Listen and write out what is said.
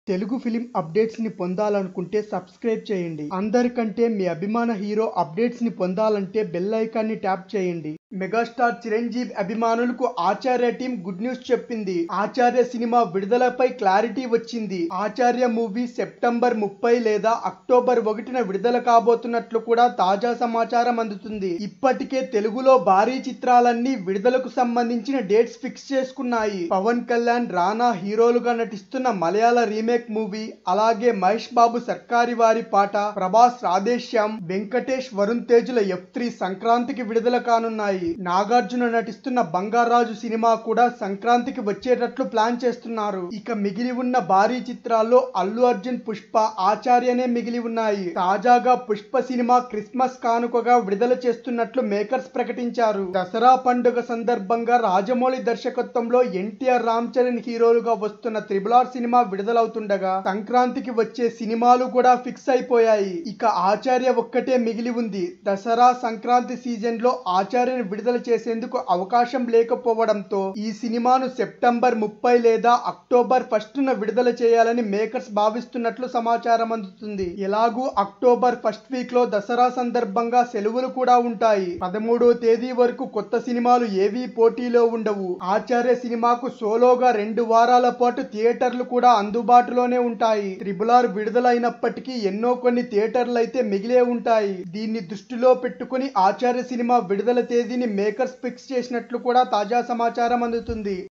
Telugu film updates ని పొందాలనుకుంటే subscribe చేయండి అందరికంటే మీ అభిమాన హీరో అప్డేట్స్ ని పొందాలంటే బెల్ ఐకాన్ ని ట్యాప్ చేయండి మెగాస్టార్ చిరంజీవి అభిమానులకు ఆచార్య టీం గుడ్ న్యూస్ చెప్పింది ఆచార్య సినిమా విడుదలపై క్లారిటీ వచ్చింది ఆచార్య మూవీ సెప్టెంబర్ ముప్పై లేదా అక్టోబర్ ఒకటిన విడుదల కాబోతున్నట్లు కూడా తాజా సమాచారం అందుతుంది ఇప్పటికే తెలుగులో భారీ చిత్రాలన్నీ విడుదలకు సంబంధించిన డేట్స్ ఫిక్స్ చేసుకున్నాయి పవన్ కళ్యాణ్ రానా హీరోలుగా నటిస్తున్న మలయాళ రీమేక్ మూవీ అలాగే మహేష్ బాబు సర్కారి వారి పాట ప్రభాస్ రాధేశ్యామ్ వెంకటేష్ వరుణ్ తేజుల ఎఫ్ త్రీ సంక్రాంతికి విడుదల కానున్నాయి నాగార్జున నటిస్తున్న బంగారాజు సినిమా కూడా సంక్రాంతికి వచ్చేటట్లు ప్లాన్ చేస్తున్నారు ఇక మిగిలి ఉన్న భారీ చిత్రాల్లో అల్లు అర్జున్ పుష్ప ఆచార్యనే మిగిలి ఉన్నాయి తాజాగా పుష్ప సినిమా క్రిస్మస్ కానుకగా విడుదల చేస్తున్నట్లు మేకర్స్ ప్రకటించారు దసరా పండుగ సందర్భంగా రాజమౌళి దర్శకత్వంలో ఎన్టీఆర్ రామ్ చరణ్ హీరోలుగా వస్తున్న త్రిబుల్ ఆర్ సినిమా విడుదలవుతుండగా సంక్రాంతికి వచ్చే సినిమాలు కూడా ఫిక్స్ అయిపోయాయి ఇక ఆచార్య ఒక్కటే మిగిలి ఉంది దసరా సంక్రాంతి సీజన్ లో ఆచార్యను విడుదల చేసేందుకు అవకాశం లేకపోవడంతో ఈ సినిమాను సెప్టెంబర్ ముప్పై లేదా అక్టోబర్ ఫస్ట్ న విడుదల చేయాలని మేకర్స్ భావిస్తున్నట్లు సమాచారం అందుతుంది ఎలాగూ అక్టోబర్ ఫస్ట్ వీక్ లో దసరా సందర్భంగా సెలవులు కూడా ఉంటాయి పదమూడో తేదీ వరకు కొత్త సినిమాలు ఏవీ పోటీలో ఉండవు ఆచార్య సినిమాకు సోలోగా రెండు వారాల పాటు థియేటర్లు కూడా అందుబాటులోనే ఉంటాయి త్రిబుల్ ఆర్ విడుదలైనప్పటికీ ఎన్నో కొన్ని థియేటర్లు అయితే మిగిలే ఉంటాయి దీన్ని దృష్టిలో పెట్టుకుని ఆచార్య సినిమా విడుదల తేదీని మేకర్స్ ఫిక్స్ చేసినట్లు కూడా తాజా సమాచారం అందుతుంది